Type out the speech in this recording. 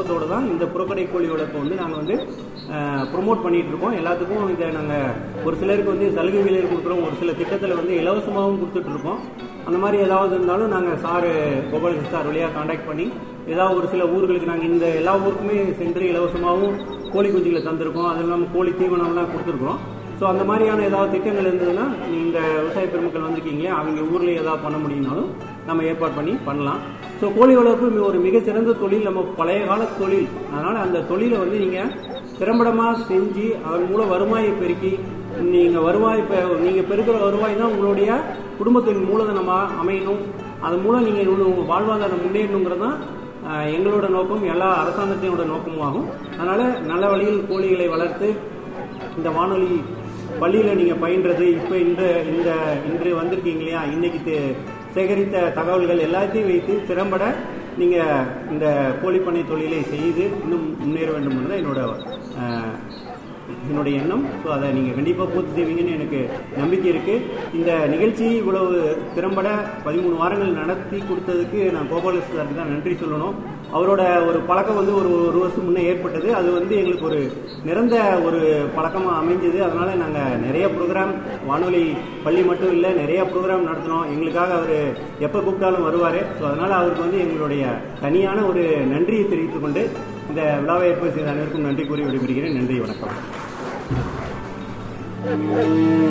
நோக்கத்தோடு தான் இந்த புறக்கடை கோழி வளர்ப்பை வந்து நாங்கள் வந்து ப்ரொமோட் பண்ணிட்டு இருக்கோம் எல்லாத்துக்கும் இதை நாங்கள் ஒரு சிலருக்கு வந்து சலுகை விலையில் கொடுக்குறோம் ஒரு சில திட்டத்தில் வந்து இலவசமாகவும் கொடுத்துட்டு இருக்கோம் அந்த மாதிரி ஏதாவது இருந்தாலும் நாங்கள் சார் கோபாலகிருஷ்ண சார் வழியாக காண்டாக்ட் பண்ணி ஏதாவது ஒரு சில ஊர்களுக்கு நாங்கள் இந்த எல்லா ஊருக்குமே சென்று இலவசமாகவும் கோழி குஞ்சுகளை தந்திருக்கோம் அது இல்லாமல் கோழி தீவனம்லாம் கொடுத்துருக்குறோம் ஸோ அந்த மாதிரியான ஏதாவது திட்டங்கள் இருந்ததுன்னா இந்த விவசாய பெருமக்கள் வந்திருக்கீங்களே அவங்க ஊரில் ஏதாவது பண்ண முடியும்னாலும் நம்ம ஏற்பாடு பண்ணி பண்ணலாம் ஸோ கோழி வளர்ப்பு மி- ஒரு மிகச்சிறந்த தொழில் நம்ம பழைய கால தொழில் அதனால் அந்த தொழிலை வந்து நீங்கள் திறம்படமாக செஞ்சு அதன் மூலம் வருவாயை பெருக்கி நீங்கள் வருவாய் பெ நீங்கள் பெருக்கிற வருவாய் தான் உங்களுடைய குடும்பத்தின் மூலதனமாக அமையணும் அதன் மூலம் நீங்கள் உங்கள் வாழ்வாதாரம் முன்னேறணுங்கிறது தான் ஆஹ், எங்களோட நோக்கம் எல்லா அரசாங்கத்தினோட நோக்கமாகும் அதனால் நல்ல வழியில் கோழிகளை வளர்த்து இந்த வானொலி பள்ளியில் நீங்கள் பயின்றது இப்போ இந்த இந்த இன்று வந்திருக்கீங்க இல்லையா இன்னைக்கு தே- சேகரித்த தகவல்கள் எல்லாத்தையும் வைத்து திறம்பட நீங்கள் இந்த கோழிப்பண்ணை தொழிலை செய்து இன்னும் முன்னேற வேண்டும் என்பது என்னோட ஆஹ், என்னுடைய எண்ணம் ஸோ அதை நீங்கள் கண்டிப்பாக பூர்த்தி செய்வீங்கன்னு எனக்கு நம்பிக்கை இருக்குது இந்த நிகழ்ச்சி இவ்வளவு திறம்பட பதிமூணு வாரங்கள் நடத்தி கொடுத்ததுக்கு நான் கோபாலகிருஷ்ண சாருக்கு தான் நன்றி சொல்லணும் அவரோட ஒரு பழக்கம் வந்து ஒரு ஒரு வருஷம் முன்னே ஏற்பட்டது அது வந்து எங்களுக்கு ஒரு நிறந்த ஒரு பழக்கமாக அமைஞ்சது அதனால நாங்கள் நிறைய ப்ரோக்ராம் வானொலி பள்ளி மட்டும் இல்லை நிறைய ப்ரோக்ராம் நடத்தினோம் எங்களுக்காக அவர் எப்போ கூப்பிட்டாலும் வருவார் ஸோ அதனால் அவருக்கு வந்து எங்களுடைய தனியான ஒரு நன்றியை தெரிவித்துக் கொண்டு இந்த விழாவை ஏற்பாடு செய்த அனைவருக்கும் நன்றி கூறி விடைபெறுகிறேன் நன்றி வணக்கம்